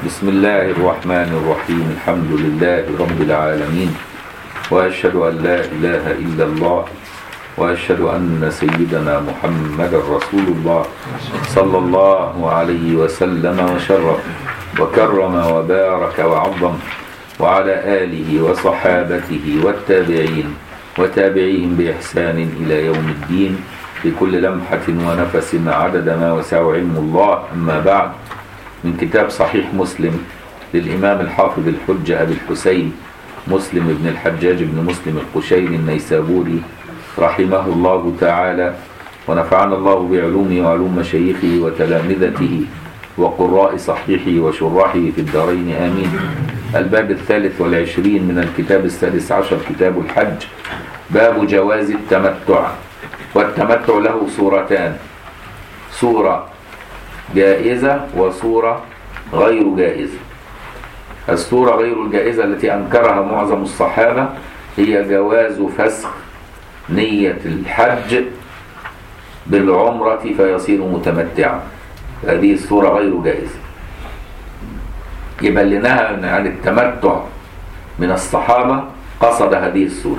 بسم الله الرحمن الرحيم الحمد لله رب العالمين وأشهد أن لا إله إلا الله وأشهد أن سيدنا محمد رسول الله صلى الله عليه وسلم وشرف وكرم وبارك وعظم وعلى آله وصحابته والتابعين وتابعيهم بإحسان إلى يوم الدين بكل لمحة ونفس عدد ما وسع علم الله أما بعد من كتاب صحيح مسلم للإمام الحافظ الحجة أبي الحسين مسلم بن الحجاج بن مسلم القشيري النيسابوري رحمه الله تعالى ونفعنا الله بعلومه وعلوم مشايخه وتلامذته وقراء صحيحه وشراحه في الدارين آمين الباب الثالث والعشرين من الكتاب السادس عشر كتاب الحج باب جواز التمتع والتمتع له صورتان صورة جائزة وصورة غير جائزة الصورة غير الجائزة التي أنكرها معظم الصحابة هي جواز فسخ نية الحج بالعمرة فيصير متمتعا هذه الصورة غير جائزة يبقى اللي نهى عن التمتع من الصحابة قصد هذه الصورة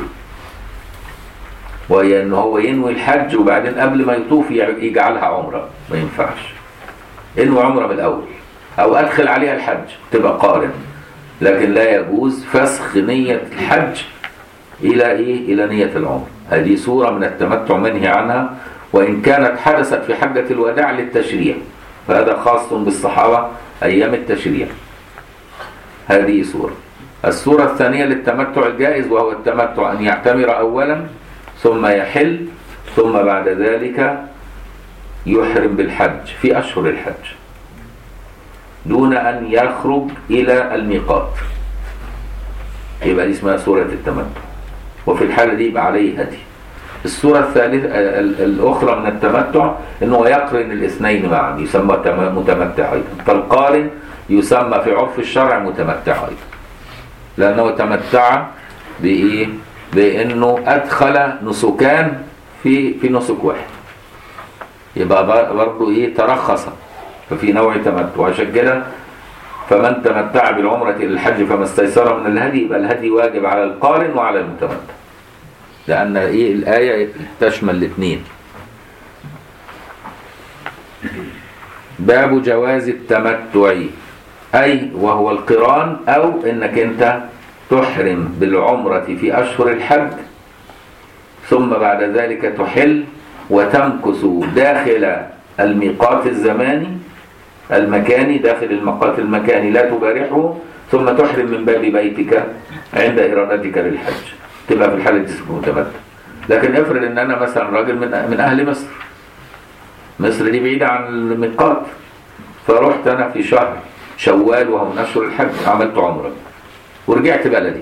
وهي ان هو ينوي الحج وبعدين قبل ما يطوف يجعلها عمرة ما ينفعش انوي عمرة من الاول او ادخل عليها الحج تبقى قارن لكن لا يجوز فسخ نية الحج الى ايه الى نية العمر هذه صورة من التمتع منهي عنها وان كانت حدثت في حجة الوداع للتشريع فهذا خاص بالصحابة ايام التشريع هذه صورة الصورة الثانية للتمتع الجائز وهو التمتع ان يعتمر اولا ثم يحل ثم بعد ذلك يحرم بالحج في أشهر الحج دون أن يخرج إلى الميقات يبقى دي اسمها سورة التمتع وفي الحالة دي يبقى عليه هدي السورة الثالثة الأخرى من التمتع أنه يقرن الاثنين معا يسمى متمتع أيضا فالقارن يسمى في عرف الشرع متمتع أيضا لأنه تمتع بإيه؟ بانه ادخل نسكان في في نسك واحد يبقى برضه ايه ترخص ففي نوع تمتع عشان كده فمن تمتع بالعمرة إلى الحج فما استيسر من الهدي يبقى الهدي واجب على القارن وعلى المتمتع لأن إيه الآية تشمل الاثنين باب جواز التمتع أي وهو القران أو إنك أنت تحرم بالعمرة في أشهر الحج ثم بعد ذلك تحل وتمكث داخل الميقات الزماني المكاني داخل الميقات المكاني لا تبارحه ثم تحرم من باب بيتك عند إرادتك للحج تبقى في الحالة دي متمتع لكن افرض ان انا مثلا راجل من من اهل مصر مصر دي بعيدة عن الميقات فرحت انا في شهر شوال وهو من اشهر الحج عملت عمره ورجعت بلدي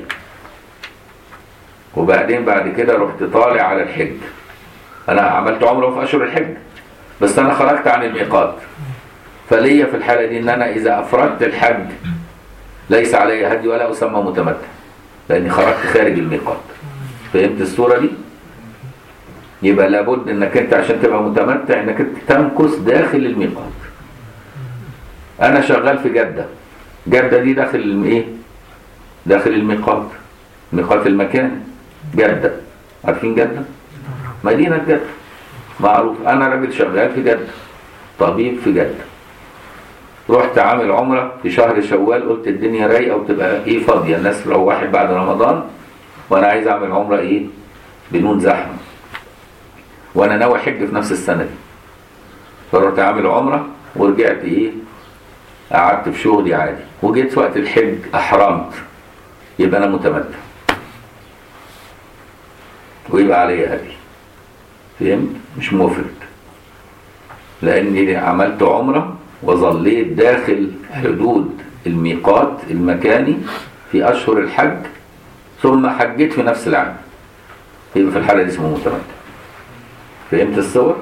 وبعدين بعد كده رحت طالع على الحج انا عملت عمره في اشهر الحج بس انا خرجت عن الميقات فليا في الحاله دي ان انا اذا افردت الحج ليس علي هدي ولا اسمى متمتع لاني خرجت خارج الميقات فهمت الصوره دي يبقى لابد انك انت عشان تبقى متمتع انك انت تمكث داخل الميقات انا شغال في جده جده دي داخل الايه داخل الميقات ميقات المكان جدة عارفين جدة مدينة جدة معروف أنا راجل شغال في جدة طبيب في جدة رحت عامل عمرة في شهر شوال قلت الدنيا رايقة وتبقى إيه فاضية الناس روحت بعد رمضان وأنا عايز أعمل عمرة إيه بدون زحمة وأنا ناوي حج في نفس السنة دي فرحت عامل عمرة ورجعت إيه قعدت في شغلي عادي وجيت وقت الحج أحرمت يبقى انا متمتع ويبقى علي هدي فهمت مش مفرد لاني عملت عمره وظليت داخل حدود الميقات المكاني في اشهر الحج ثم حجيت في نفس العام يبقى في الحاله دي اسمه متمتع فهمت الصور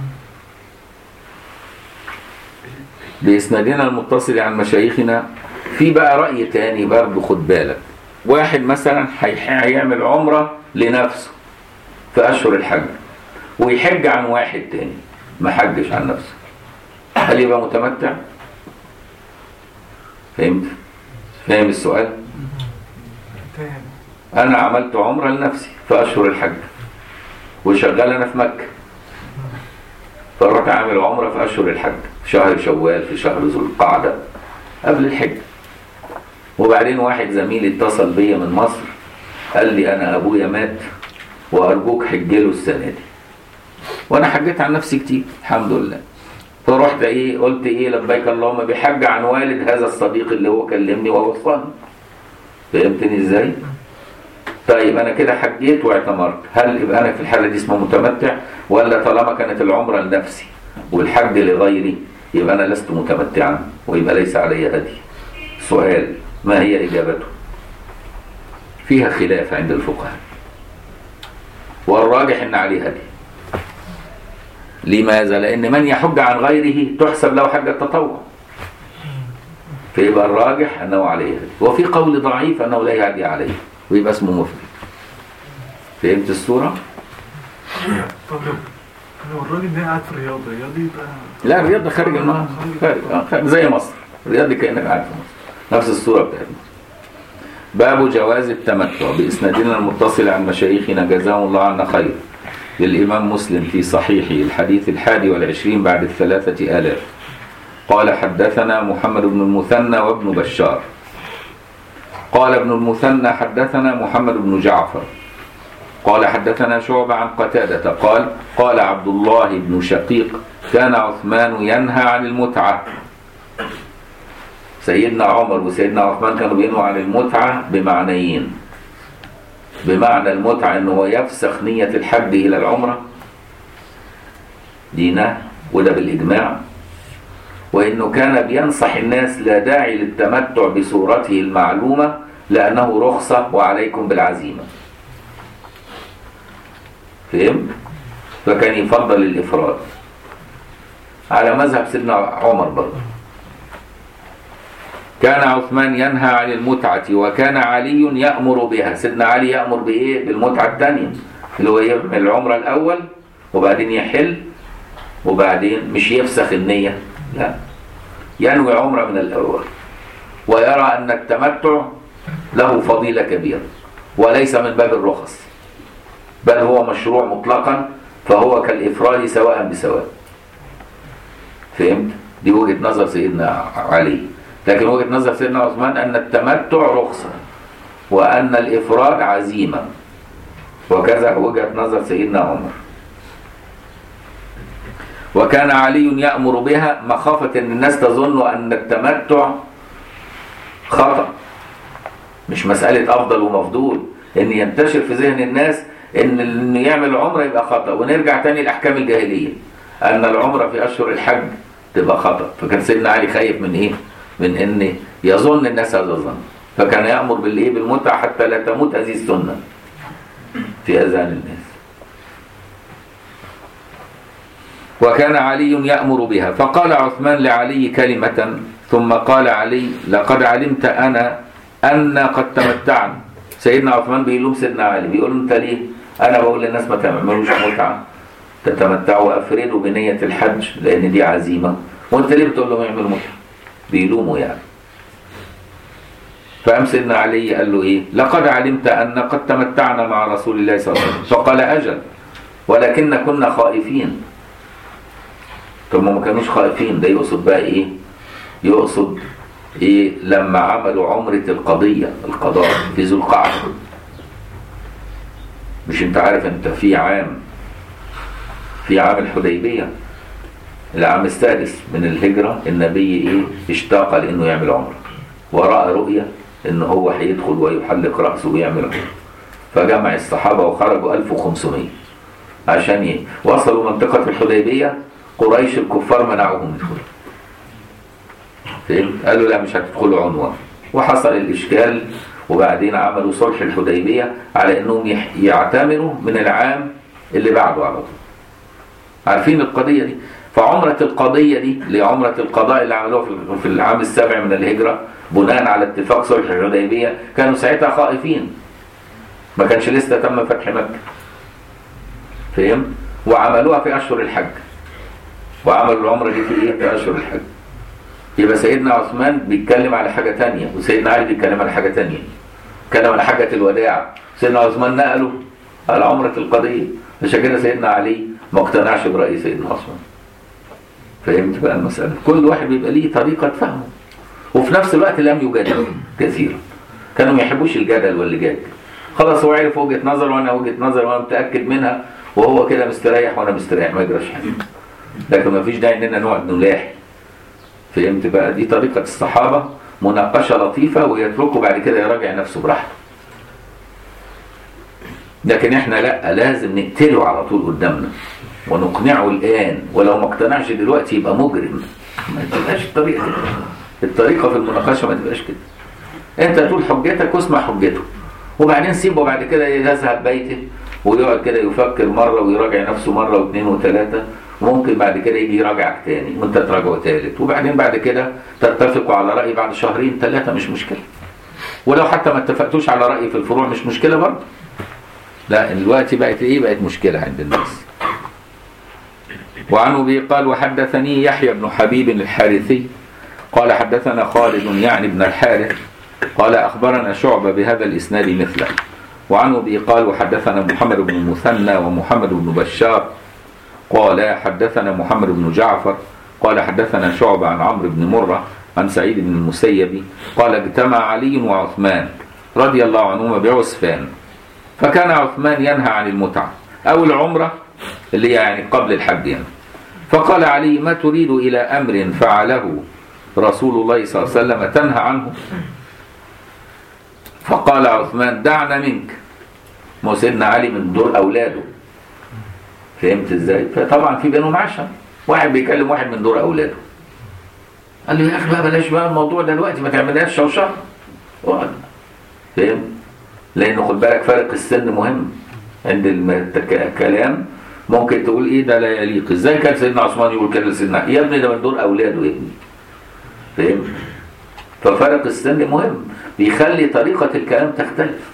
باسنادنا المتصل عن مشايخنا في بقى راي تاني برضه خد بالك واحد مثلا هيعمل عمرة لنفسه في أشهر الحج ويحج عن واحد تاني ما حجش عن نفسه هل يبقى متمتع؟ فهمت فاهم السؤال فاهم انا عملت عمره لنفسي في اشهر الحج وشغال انا في مكه فرحت عامل عمره في اشهر الحج في شهر شوال في شهر ذو القعده قبل الحج وبعدين واحد زميلي اتصل بيا من مصر قال لي انا ابويا مات وارجوك حج له السنه دي وانا حجيت عن نفسي كتير الحمد لله فرحت ايه قلت ايه لبيك اللهم بحج عن والد هذا الصديق اللي هو كلمني ووصاني فهمتني ازاي طيب انا كده حجيت واعتمرت هل يبقى انا في الحاله دي اسمه متمتع ولا طالما كانت العمره لنفسي والحج لغيري يبقى انا لست متمتعا ويبقى ليس علي هدي سؤال ما هي اجابته فيها خلاف عند الفقهاء والراجح ان عليه هدي لماذا لان من يحج عن غيره تحسب له حج التطوع فيبقى الراجح انه عليه هدي وفي قول ضعيف انه لا هدي عليه ويبقى اسمه مفرد فهمت الصوره طب لو الراجل ده قاعد في الرياض الرياض يبقى لا الرياض ده خارج الماء خارج آه، خارج زي مصر الرياض دي كانك قاعد في مصر نفس الصوره بتاعتنا باب جواز التمتع باسنادنا المتصل عن مشايخنا جزاهم الله عنا خير للامام مسلم في صحيحه الحديث الحادي والعشرين بعد الثلاثه الاف قال حدثنا محمد بن المثنى وابن بشار قال ابن المثنى حدثنا محمد بن جعفر قال حدثنا شعبة عن قتادة قال قال عبد الله بن شقيق كان عثمان ينهى عن المتعة سيدنا عمر وسيدنا عثمان كانوا بينهوا عن المتعة بمعنيين بمعنى المتعة انه هو يفسخ نية الحج الى العمرة دي نهي وده بالاجماع وانه كان بينصح الناس لا داعي للتمتع بصورته المعلومة لانه رخصة وعليكم بالعزيمة فهمت؟ فكان يفضل الإفراد على مذهب سيدنا عمر برضه كان عثمان ينهى عن المتعة وكان علي يأمر بها سيدنا علي يأمر بإيه؟ بالمتعة الثانية اللي هو يعمل العمرة الأول وبعدين يحل وبعدين مش يفسخ النية لا ينوي عمرة من الأول ويرى أن التمتع له فضيلة كبيرة وليس من باب الرخص بل هو مشروع مطلقا فهو كالإفراد سواء بسواء فهمت؟ دي وجهة نظر سيدنا علي لكن وجهة نظر سيدنا عثمان أن التمتع رخصة وأن الإفراد عزيمة وكذا وجهة نظر سيدنا عمر وكان علي يأمر بها مخافة أن الناس تظن أن التمتع خطأ مش مسألة أفضل ومفضول أن ينتشر في ذهن الناس ان انه يعمل عمره يبقى خطا ونرجع تاني لاحكام الجاهليه ان العمره في اشهر الحج تبقى خطا فكان سيدنا علي خايف من ايه من ان يظن الناس هذا الظن فكان يامر بالايه بالمتعه حتى لا تموت هذه السنه في اذهان الناس وكان علي يامر بها فقال عثمان لعلي كلمه ثم قال علي لقد علمت انا ان قد تمتعنا سيدنا عثمان بيلوم سيدنا علي بيقول له انت ليه انا بقول للناس ما تعملوش متعه تتمتعوا وافردوا بنيه الحج لان دي عزيمه وانت ليه بتقول لهم يعملوا متعه بيلوموا يعني فقام سيدنا علي قال له ايه لقد علمت ان قد تمتعنا مع رسول الله صلى الله عليه وسلم فقال اجل ولكن كنا خائفين طب ما كانوش خائفين ده يقصد بقى ايه يقصد ايه لما عملوا عمرة القضية القضاء في ذو القعدة مش انت عارف انت في عام في عام الحديبية العام السادس من الهجرة النبي ايه اشتاق لانه يعمل عمرة ورأى رؤية ان هو هيدخل ويحلق رأسه ويعمل عمرة فجمع الصحابة وخرجوا 1500 عشان ايه وصلوا منطقة الحديبية قريش الكفار منعوهم يدخلوا فهمت؟ قالوا لا مش هتدخلوا عنوة وحصل الإشكال وبعدين عملوا صلح الحديبية على أنهم يح- يعتمروا من العام اللي بعده على طول عارفين القضية دي فعمرة القضية دي اللي هي عمرة القضاء اللي عملوها في- في العام السابع من الهجرة بناء على اتفاق صلح الحديبية كانوا ساعتها خائفين ما كانش لسه تم فتح مكة فهم وعملوها في أشهر الحج وعملوا العمرة دي في إيه في أشهر الحج يبقى سيدنا عثمان بيتكلم على حاجة تانية وسيدنا علي بيتكلم على حاجة تانية اتكلم على حاجة الوداع سيدنا عثمان نقله على عمرة القضية عشان كده سيدنا علي ما اقتنعش برأي سيدنا عثمان فهمت بقى المسألة كل واحد بيبقى ليه طريقة فهمه وفي نفس الوقت لم يجادل كثيرا كانوا ما يحبوش الجدل واللجاج خلاص هو عرف وجهة نظر وانا وجهة نظر وانا متأكد منها وهو كده مستريح وانا مستريح ما يجراش حاجة لكن ما فيش داعي اننا نقعد نلاحي فهمت بقى دي طريقة الصحابة مناقشة لطيفة ويتركوا بعد كده يراجع نفسه براحته لكن احنا لا لازم نقتله على طول قدامنا ونقنعه الآن ولو ما اقتنعش دلوقتي يبقى مجرم ما تبقاش الطريقة كده الطريقة في المناقشة ما تبقاش كده انت تقول حجتك واسمع حجته وبعدين سيبه بعد كده يذهب بيته ويقعد كده يفكر مرة ويراجع نفسه مرة واثنين وثلاثة ممكن بعد كده يجي يراجعك تاني وانت تراجعه تالت وبعدين بعد كده تتفقوا على رأي بعد شهرين ثلاثة مش مشكلة ولو حتى ما اتفقتوش على رأي في الفروع مش مشكلة برضه لا دلوقتي بقت ايه بقت مشكلة عند الناس وعن ابي قال وحدثني يحيى بن حبيب الحارثي قال حدثنا خالد يعني بن الحارث قال اخبرنا شعبة بهذا الاسناد مثله وعن ابي قال وحدثنا محمد بن المثنى ومحمد بن بشار قال حدثنا محمد بن جعفر قال حدثنا شعبة عن عمرو بن مرة عن سعيد بن المسيب قال اجتمع علي وعثمان رضي الله عنهما بعسفان فكان عثمان ينهى عن المتعة أو العمرة اللي هي يعني قبل الحج يعني فقال علي ما تريد إلى أمر فعله رسول الله صلى الله عليه وسلم تنهى عنه فقال عثمان دعنا منك ما هو سيدنا علي من دور أولاده فهمت ازاي فطبعا في بينهم عشم واحد بيكلم واحد من دور اولاده قال له يا اخي بقى بلاش بقى الموضوع ده دلوقتي ما تعملهاش شوشره اقعد فاهم لانه خد بالك فارق السن مهم عند الكلام ممكن تقول ايه ده لا يليق ازاي كان سيدنا عثمان يقول كده لسيدنا يا ابني ده من دور اولاده يا ابني فاهم ففرق السن مهم بيخلي طريقه الكلام تختلف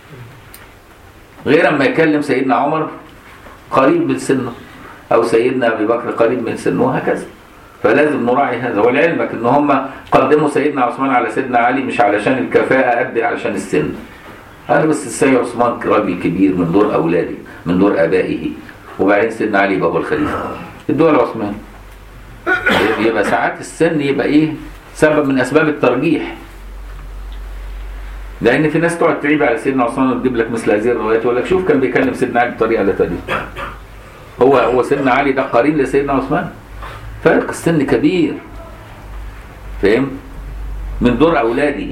غير اما يكلم سيدنا عمر قريب من سنه او سيدنا ابي بكر قريب من سنه وهكذا فلازم نراعي هذا ولعلمك ان هم قدموا سيدنا عثمان على سيدنا علي مش علشان الكفاءه قد علشان السن قال بس السيد عثمان راجل كبير من دور اولاده من دور ابائه وبعدين سيدنا علي بابا الخليفه ادوها لعثمان يبقى ساعات السن يبقى ايه سبب من اسباب الترجيح لان في ناس تقعد تعيب على سيدنا عثمان وتجيب لك مثل هذه الروايات يقول لك شوف كان بيكلم سيدنا علي بطريقه لا تليق هو هو سيدنا علي ده قرين لسيدنا عثمان فرق السن كبير فاهم من دور اولاده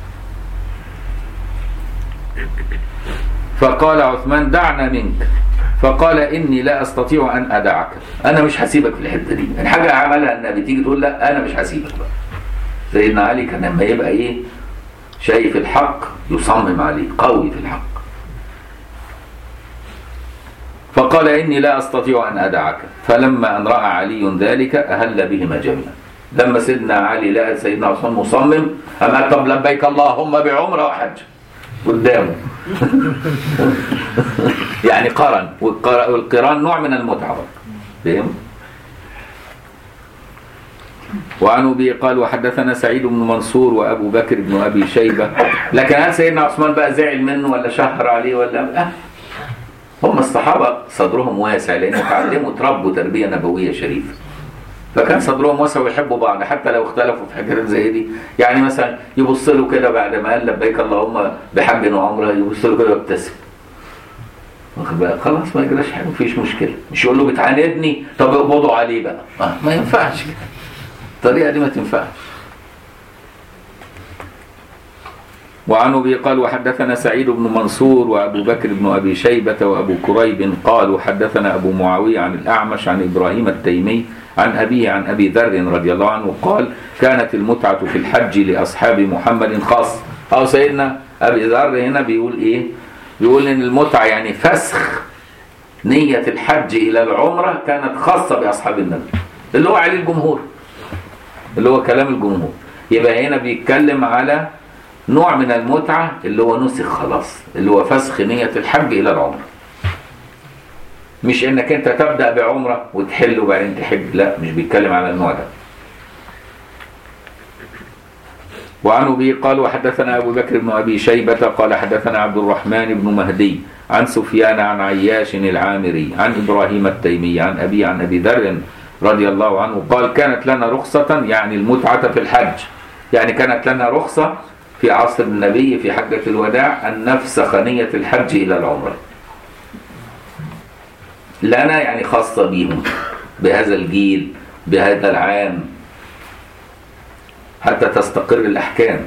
فقال عثمان دعنا منك فقال اني لا استطيع ان ادعك انا مش هسيبك في الحته دي يعني حاجه عملها النبي تيجي تقول لا انا مش هسيبك بقى سيدنا علي كان لما يبقى ايه شايف الحق يصمم عليه قوي في الحق فقال إني لا أستطيع أن أدعك فلما أن رأى علي ذلك أهل بهما جميعا لما سيدنا علي لقى سيدنا عثمان مصمم أما طب لبيك اللهم بعمرة وحج قدامه يعني قرن والقران نوع من المتعة فهم؟ وعن ابي قال وحدثنا سعيد بن منصور وابو بكر بن ابي شيبه لكن هل سيدنا عثمان بقى زعل منه ولا شهر عليه ولا أه؟ هم الصحابه صدرهم واسع لانهم اتعلموا تربوا تربيه نبويه شريفه فكان صدرهم واسع ويحبوا بعض حتى لو اختلفوا في حاجات زي دي يعني مثلا يبص له كده بعد ما قال لبيك اللهم بحج وعمره يبص له كده ويبتسم واخد بالك خلاص ما يجراش حاجه مفيش مشكله مش يقول له بتعاندني طب اقبضوا عليه بقى ما, ما ينفعش كده الطريقة دي ما تنفعش وعن ابي قال وحدثنا سعيد بن منصور وابو بكر بن ابي شيبه وابو كريب قالوا حدثنا ابو معاويه عن الاعمش عن ابراهيم التيمي عن ابيه عن ابي ذر رضي الله عنه قال كانت المتعه في الحج لاصحاب محمد خاص او سيدنا ابي ذر هنا بيقول ايه بيقول ان المتعه يعني فسخ نيه الحج الى العمره كانت خاصه باصحاب النبي اللي هو عليه الجمهور اللي هو كلام الجمهور يبقى هنا بيتكلم على نوع من المتعة اللي هو نسخ خلاص اللي هو فسخ نية الحج إلى العمرة مش انك انت تبدأ بعمرة وتحل وبعدين تحج لا مش بيتكلم على النوع ده وعن أبي قال وحدثنا أبو بكر بن أبي شيبة قال حدثنا عبد الرحمن بن مهدي عن سفيان عن عياش العامري عن إبراهيم التيمي عن أبي عن أبي ذر رضي الله عنه قال كانت لنا رخصة يعني المتعة في الحج يعني كانت لنا رخصة في عصر النبي في حجة الوداع أن نفسخ نية الحج إلى العمرة لنا يعني خاصة بهم بهذا الجيل بهذا العام حتى تستقر الأحكام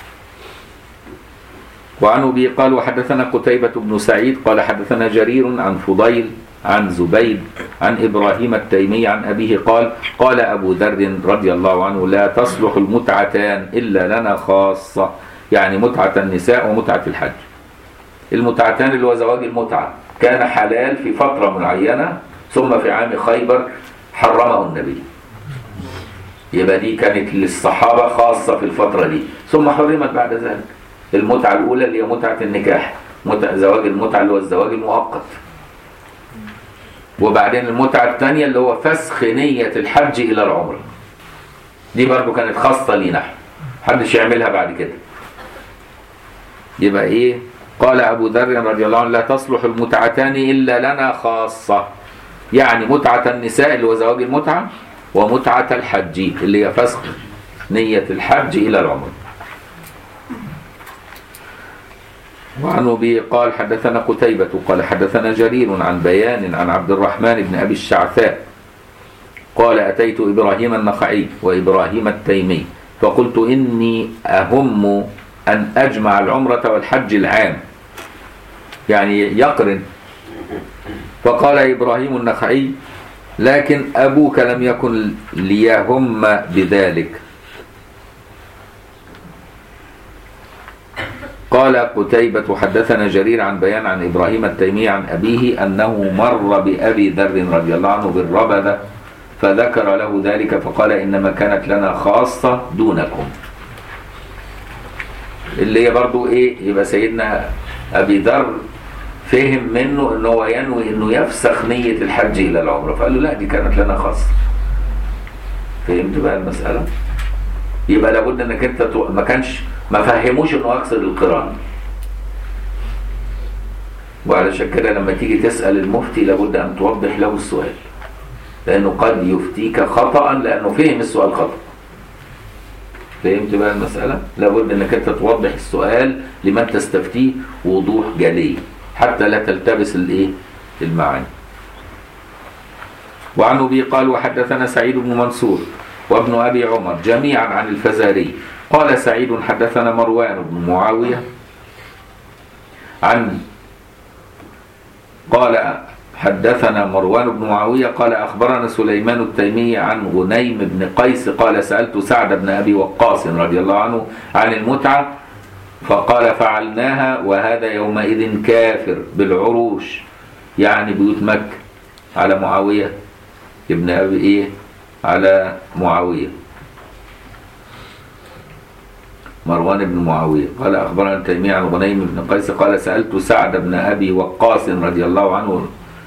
وعن أبي قال وحدثنا قتيبة بن سعيد قال حدثنا جرير عن فضيل عن زبيد عن إبراهيم التيمي عن أبيه قال قال أبو ذر رضي الله عنه لا تصلح المتعتان إلا لنا خاصة يعني متعة النساء ومتعة الحج المتعتان اللي هو زواج المتعة كان حلال في فترة معينة ثم في عام خيبر حرمه النبي يبقى دي كانت للصحابة خاصة في الفترة دي ثم حرمت بعد ذلك المتعة الأولى اللي هي متعة النكاح متعة زواج المتعة اللي هو الزواج المؤقت وبعدين المتعة الثانية اللي هو فسخ نية الحج إلى العمرة دي برضو كانت خاصة لينا محدش يعملها بعد كده يبقى إيه قال أبو ذر رضي الله عنه لا تصلح المتعتان إلا لنا خاصة يعني متعة النساء اللي هو زواج المتعة ومتعة الحج اللي هي فسخ نية الحج إلى العمرة وعن أبي قال حدثنا قتيبة قال حدثنا جرير عن بيان عن عبد الرحمن بن أبي الشعثاء قال أتيت إبراهيم النخعي وإبراهيم التيمي فقلت إني أهم أن أجمع العمرة والحج العام يعني يقرن فقال إبراهيم النخعي لكن أبوك لم يكن ليهم بذلك قال قتيبة حدثنا جرير عن بيان عن إبراهيم التيمي عن أبيه أنه مر بأبي ذر رضي الله عنه بالربذة فذكر له ذلك فقال إنما كانت لنا خاصة دونكم اللي هي برضو إيه يبقى سيدنا أبي ذر فهم منه ان هو ينوي انه يفسخ نية الحج الى العمرة فقال له لا دي كانت لنا خاصة فهمت بقى المسألة يبقى لابد انك انت تو... ما كانش ما فهموش انه اقصد القران وعلشان كده لما تيجي تسأل المفتي لابد ان توضح له السؤال لانه قد يفتيك خطأ لانه فهم السؤال خطأ فهمت بقى المسألة لابد انك انت توضح السؤال لمن تستفتيه وضوح جلي حتى لا تلتبس الايه المعاني وعن ابي قال وحدثنا سعيد بن منصور وابن ابي عمر جميعا عن الفزاري قال سعيد حدثنا مروان بن معاويه عن قال حدثنا مروان بن معاوية قال أخبرنا سليمان التيمي عن غنيم بن قيس قال سألت سعد بن أبي وقاص رضي الله عنه عن المتعة فقال فعلناها وهذا يومئذ كافر بالعروش يعني بيوت مكة على معاوية ابن أبي إيه على معاوية مروان بن معاوية قال أخبرنا تيمية عن غنيم بن قيس قال سألت سعد بن أبي وقاص رضي الله عنه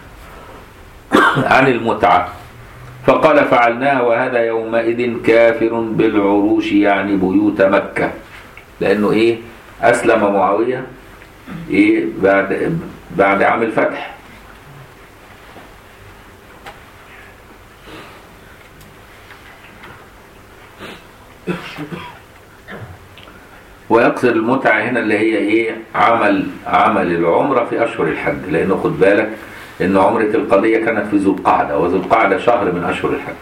عن المتعة فقال فعلناها وهذا يومئذ كافر بالعروش يعني بيوت مكة لأنه إيه أسلم معاوية إيه بعد بعد عام الفتح ويقصد المتعة هنا اللي هي ايه عمل عمل العمرة في أشهر الحج لأنه خد بالك إن عمرة القضية كانت في ذو القعدة وذو القعدة شهر من أشهر الحج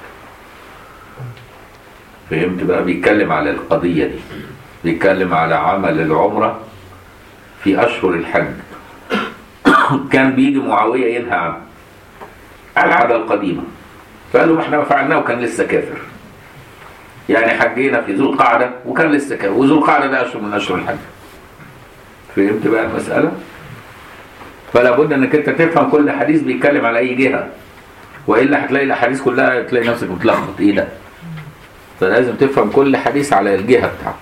فهمت بقى بيتكلم على القضية دي بيتكلم على عمل العمرة في أشهر الحج كان بيجي معاوية ينهى عنه على العادة القديمة فقال له ما احنا فعلناه وكان لسه كافر يعني حجينا في ذو القعدة وكان لسه كافر وذو القعدة ده أشهر من أشهر الحج فهمت بقى المسألة؟ فلا بد انك انت تفهم كل حديث بيتكلم على اي جهه والا هتلاقي الاحاديث كلها تلاقي نفسك متلخبط ايه ده فلازم تفهم كل حديث على الجهه بتاعته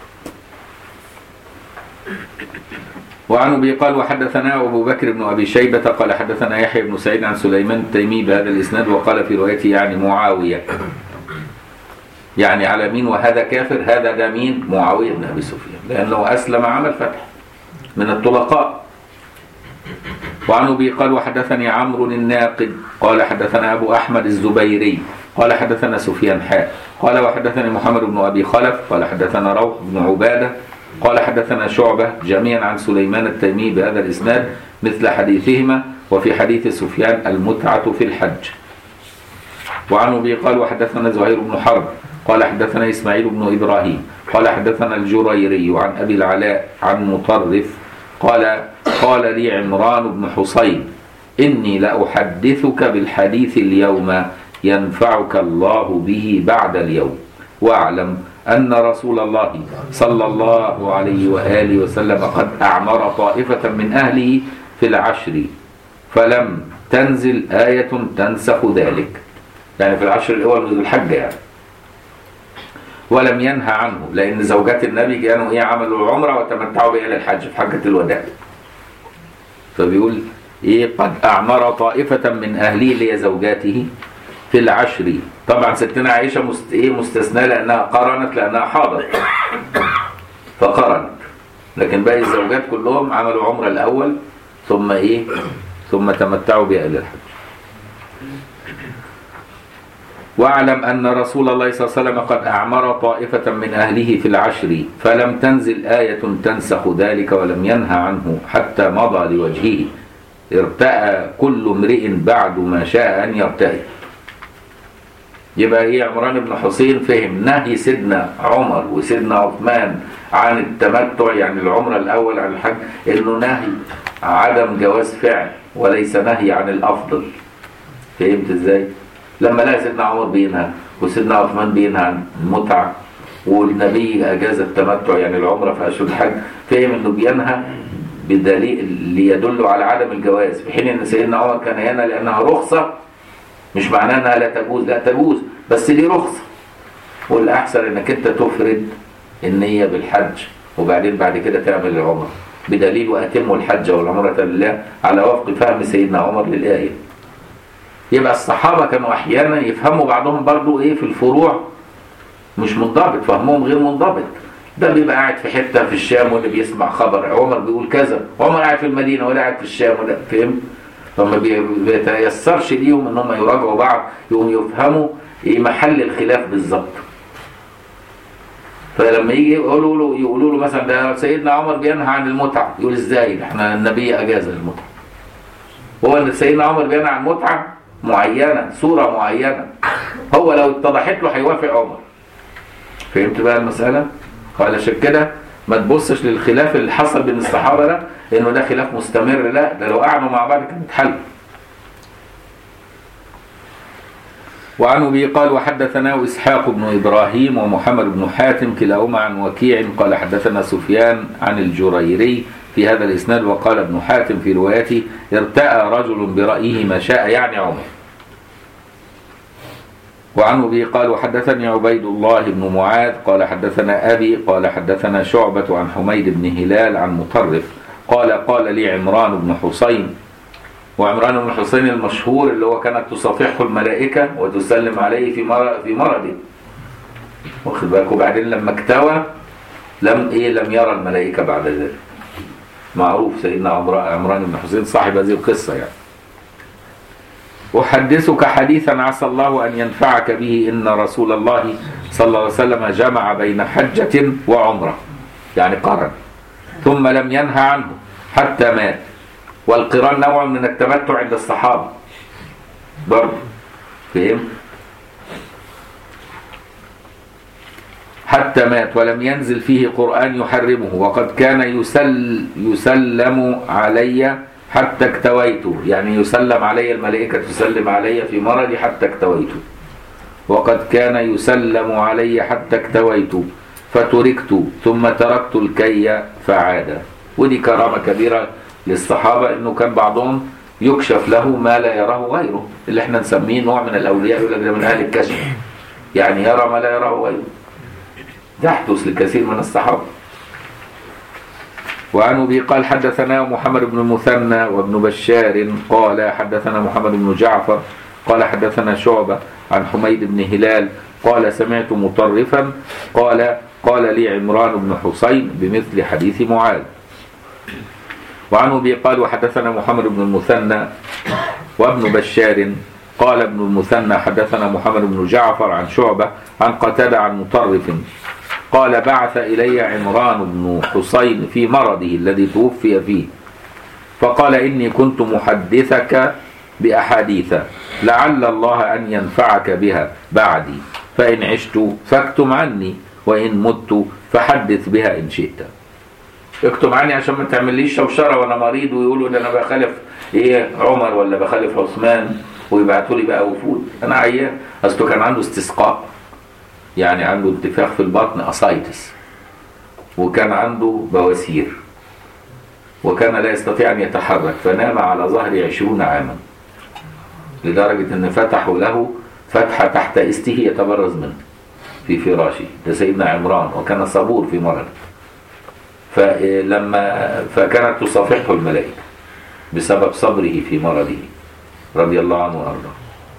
وعن ابي قال وحدثنا ابو بكر بن ابي شيبه قال حدثنا يحيى بن سعيد عن سليمان التيمي بهذا الاسناد وقال في روايته يعني معاويه يعني على مين وهذا كافر هذا ده مين معاوية بن أبي سفيان لأنه أسلم عمل فتح من الطلقاء وعن أبي قال وحدثني عمرو الناقد قال حدثنا أبو أحمد الزبيري قال حدثنا سفيان حاء قال وحدثني محمد بن أبي خلف قال حدثنا روح بن عبادة قال حدثنا شعبة جميعا عن سليمان التيمي بهذا الإسناد مثل حديثهما وفي حديث سفيان المتعة في الحج وعن أبي قال وحدثنا زهير بن حرب قال حدثنا إسماعيل بن إبراهيم قال حدثنا الجريري عن أبي العلاء عن مطرف قال قال لي عمران بن حصين إني لأحدثك بالحديث اليوم ينفعك الله به بعد اليوم واعلم أن رسول الله صلى الله عليه وآله وسلم قد أعمر طائفة من أهله في العشر فلم تنزل آية تنسخ ذلك يعني في العشر الأول من ذو الحجة يعني ولم ينهى عنه لأن زوجات النبي كانوا إيه عملوا العمرة وتمتعوا بها إلى الحج في حجة الوداع فبيقول إيه قد أعمر طائفة من أهله اللي هي زوجاته في العشر طبعا ستنا عائشة مست... إيه مستثناة لأنها قرنت لأنها حاضر فقرنت لكن باقي الزوجات كلهم عملوا عمرة الأول ثم إيه ثم تمتعوا بها إلى الحج واعلم أن رسول الله صلى الله عليه وسلم قد أعمر طائفة من أهله في العشر فلم تنزل آية تنسخ ذلك ولم ينهى عنه حتى مضى لوجهه ارتأى كل امرئ بعد ما شاء أن يرتأي يبقى ايه عمران بن حسين فهم نهي سيدنا عمر وسيدنا عثمان عن التمتع يعني العمرة الأول عن الحج إنه نهي عدم جواز فعل وليس نهي عن الأفضل فهمت ازاي؟ لما لقى سيدنا عمر بينهى وسيدنا عثمان بينهى عن المتعة والنبي أجاز التمتع يعني العمرة في أشهر الحج فهم إنه بينهى بدليل ليدل على عدم الجواز في حين إن سيدنا عمر كان ينهى لأنها رخصة مش معناه إنها لا تجوز لا تجوز بس دي رخصة والأحسن إنك أنت تفرد النية بالحج وبعدين بعد كده تعمل العمرة بدليل وأتموا الحج والعمرة لله على وفق فهم سيدنا عمر للآية يبقى الصحابة كانوا أحيانا يفهموا بعضهم برضو إيه في الفروع مش منضبط فهمهم غير منضبط ده بيبقى قاعد في حتة في الشام واللي بيسمع خبر عمر بيقول كذا عمر قاعد في المدينة ولا قاعد في الشام ولا فهم فما بيتيسرش ليهم ان هم يراجعوا بعض يقوم يفهموا ايه محل الخلاف بالظبط فلما يجي يقولوا له يقولوا له مثلا ده سيدنا عمر بينهى عن المتعه يقول ازاي ده احنا النبي اجاز المتعه هو ان سيدنا عمر بينهى عن متعه معينه صوره معينه هو لو اتضحت له هيوافق عمر فهمت بقى المساله قال عشان كده ما تبصش للخلاف اللي حصل بين الصحابه ده انه ده خلاف مستمر لا ده لو قعدوا مع بعض كان اتحل وعن ابي قال وحدثنا اسحاق بن ابراهيم ومحمد بن حاتم كلاهما عن وكيع قال حدثنا سفيان عن الجريري في هذا الاسناد وقال ابن حاتم في روايته ارتأى رجل برايه ما شاء يعني عمر وعن ابي قال وحدثني عبيد الله بن معاذ قال حدثنا ابي قال حدثنا شعبة عن حميد بن هلال عن مطرف قال قال لي عمران بن حسين وعمران بن حسين المشهور اللي هو كانت تصافحه الملائكة وتسلم عليه في مرض في مرضه واخد بالك وبعدين لما اكتوى لم ايه لم يرى الملائكة بعد ذلك معروف سيدنا عمران بن حسين صاحب هذه القصة يعني أحدثك حديثا عسى الله أن ينفعك به إن رسول الله صلى الله عليه وسلم جمع بين حجة وعمرة يعني قرن ثم لم ينهى عنه حتى مات والقران نوع من التمتع عند الصحابة برضه فهم حتى مات ولم ينزل فيه قرآن يحرمه وقد كان يسل يسلم علي حتى اكتويت يعني يسلم علي الملائكة تسلم علي في مرضي حتى اكتويت وقد كان يسلم علي حتى اكتويت فتركت ثم تركت الكي فعاد ودي كرامة كبيرة للصحابة انه كان بعضهم يكشف له ما لا يراه غيره اللي احنا نسميه نوع من الاولياء يقول لك ده من اهل الكشف يعني يرى ما لا يراه غيره يحدث لكثير من الصحابة وعن ابي قال حدثنا محمد بن المثنى وابن بشار قال حدثنا محمد بن جعفر قال حدثنا شعبة عن حميد بن هلال قال سمعت مطرفا قال قال لي عمران بن حسين بمثل حديث معاذ وعن ابي قال وحدثنا محمد بن المثنى وابن بشار قال ابن المثنى حدثنا محمد بن جعفر عن شعبة عن قتادة عن مطرف قال بعث إلي عمران بن حسين في مرضه الذي توفي فيه فقال إني كنت محدثك بأحاديث لعل الله أن ينفعك بها بعدي فإن عشت فاكتم عني وإن مت فحدث بها إن شئت اكتب عني عشان ما تعمليش شوشره وانا مريض ويقولوا ده انا بخالف ايه عمر ولا بخالف عثمان ويبعتوا لي بقى وفود انا عيان اصله كان عنده استسقاء يعني عنده انتفاخ في البطن اسايتس وكان عنده بواسير وكان لا يستطيع ان يتحرك فنام على ظهر عشرون عاما لدرجة ان فتحوا له فتحة تحت استه يتبرز منه في فراشه ده سيدنا عمران وكان صبور في مرض فلما فكانت تصافحه الملائكة بسبب صبره في مرضه رضي الله عنه وارضاه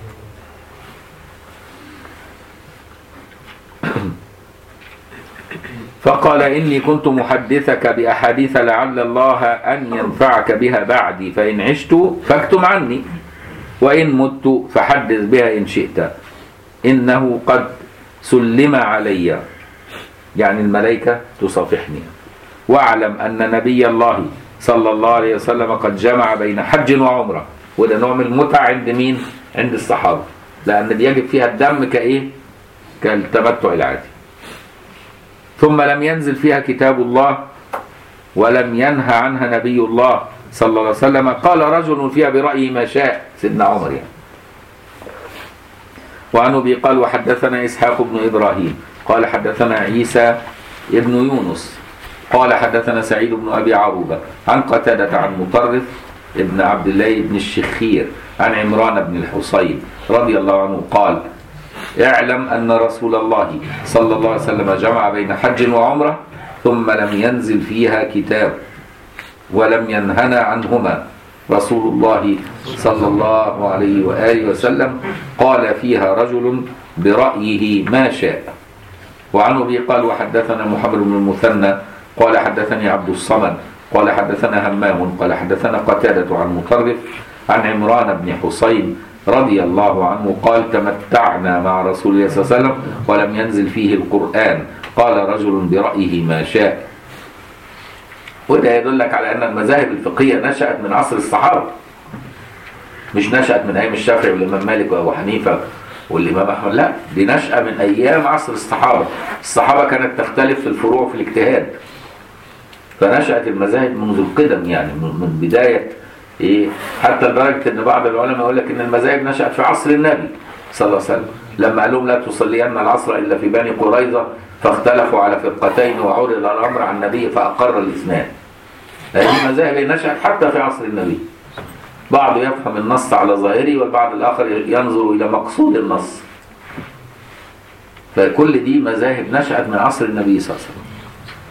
فقال إني كنت محدثك بأحاديث لعل الله أن ينفعك بها بعدي فإن عشت فاكتم عني وإن مت فحدث بها إن شئت إنه قد سلم علي يعني الملائكة تصافحني واعلم أن نبي الله صلى الله عليه وسلم قد جمع بين حج وعمرة وده نوع من المتعة عند مين؟ عند الصحابة لأن بيجب فيها الدم كإيه؟ كالتمتع العادي ثم لم ينزل فيها كتاب الله ولم ينهى عنها نبي الله صلى الله عليه وسلم قال رجل فيها برأيه ما شاء سيدنا عمر يعني وعن ابي قال وحدثنا اسحاق بن ابراهيم قال حدثنا عيسى ابن يونس قال حدثنا سعيد بن ابي عروبه عن قتاده عن مطرف ابن عبد الله بن الشخير عن عمران بن الحصين رضي الله عنه قال اعلم ان رسول الله صلى الله عليه وسلم جمع بين حج وعمره ثم لم ينزل فيها كتاب ولم ينهنا عنهما رسول الله صلى الله عليه واله وسلم قال فيها رجل برايه ما شاء وعن ابي قال وحدثنا محمد بن المثنى قال حدثني عبد الصمد قال حدثنا همام قال حدثنا قتادة عن مطرف عن عمران بن حسين رضي الله عنه قال تمتعنا مع رسول الله صلى الله عليه وسلم ولم ينزل فيه القرآن قال رجل برأيه ما شاء وده يدلك على أن المذاهب الفقهية نشأت من عصر الصحابة مش نشأت من أيام الشافعي والإمام مالك وأبو حنيفة والإمام أحمد لا دي نشأة من أيام عصر الصحابة الصحابة كانت تختلف في الفروع في الاجتهاد فنشأت المذاهب منذ القدم يعني من بداية إيه حتى لدرجة إن بعض العلماء يقول لك إن المذاهب نشأت في عصر النبي صلى الله عليه وسلم لما قال لهم لا تصلين العصر إلا في بني قريظة فاختلفوا على فرقتين وعرض الأمر على النبي فأقر الاثنان هذه المذاهب نشأت حتى في عصر النبي بعض يفهم النص على ظاهره والبعض الآخر ينظر إلى مقصود النص فكل دي مذاهب نشأت من عصر النبي صلى الله عليه وسلم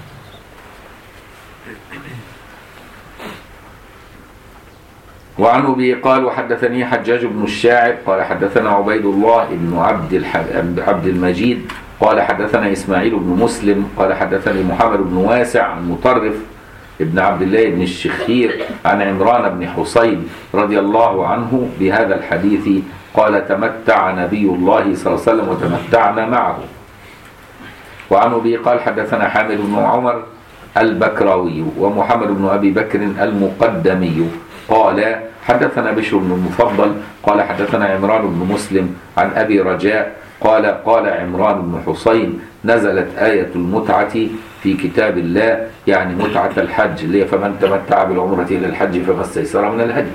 وعن أبي قال وحدثني حجاج بن الشاعر قال حدثنا عبيد الله بن عبد الحب... عبد المجيد قال حدثنا إسماعيل بن مسلم قال حدثني محمد بن واسع عن مطرف ابن عبد الله بن الشخير عن عمران بن حسين رضي الله عنه بهذا الحديث قال تمتع نبي الله صلى الله عليه وسلم وتمتعنا معه وعن أبي قال حدثنا حامد بن عمر البكراوي ومحمد بن أبي بكر المقدمي قال حدثنا بشر بن المفضل قال حدثنا عمران بن مسلم عن أبي رجاء قال قال عمران بن حسين نزلت آية المتعة في كتاب الله يعني متعة الحج اللي فمن تمتع بالعمرة إلى الحج فما استيسر من الهدي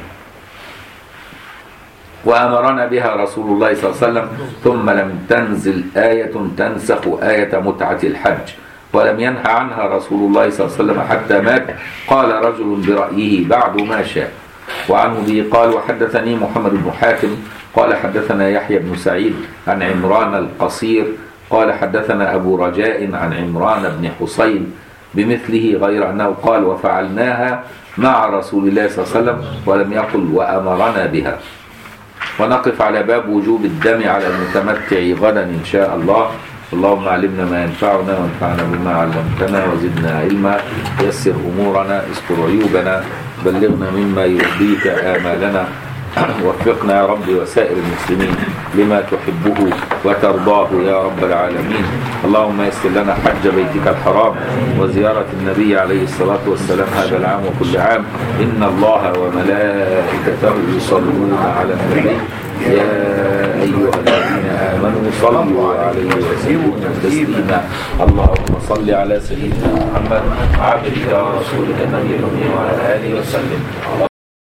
وأمرنا بها رسول الله صلى الله عليه وسلم ثم لم تنزل آية تنسخ آية متعة الحج ولم ينهى عنها رسول الله صلى الله عليه وسلم حتى مات قال رجل برأيه بعد ما شاء وعنه به قال وحدثني محمد بن حاتم قال حدثنا يحيى بن سعيد عن عمران القصير قال حدثنا أبو رجاء عن عمران بن حسين بمثله غير أنه قال وفعلناها مع رسول الله صلى الله عليه وسلم ولم يقل وأمرنا بها ونقف على باب وجوب الدم على المتمتع غدا إن شاء الله اللهم علمنا ما ينفعنا وانفعنا بما علمتنا وزدنا علما يسر أمورنا استر عيوبنا بلغنا مما يرضيك آمالنا وفقنا يا رب وسائر المسلمين لما تحبه وترضاه يا رب العالمين اللهم يسر لنا حج بيتك الحرام وزيارة النبي عليه الصلاة والسلام هذا العام وكل عام إن الله وملائكته يصلون على النبي يا أيها الذين آمنوا صلوا عليه وسلموا تسليما اللهم صل على سيدنا محمد عبدك ورسولك النبي الأمي وعلى آله وسلم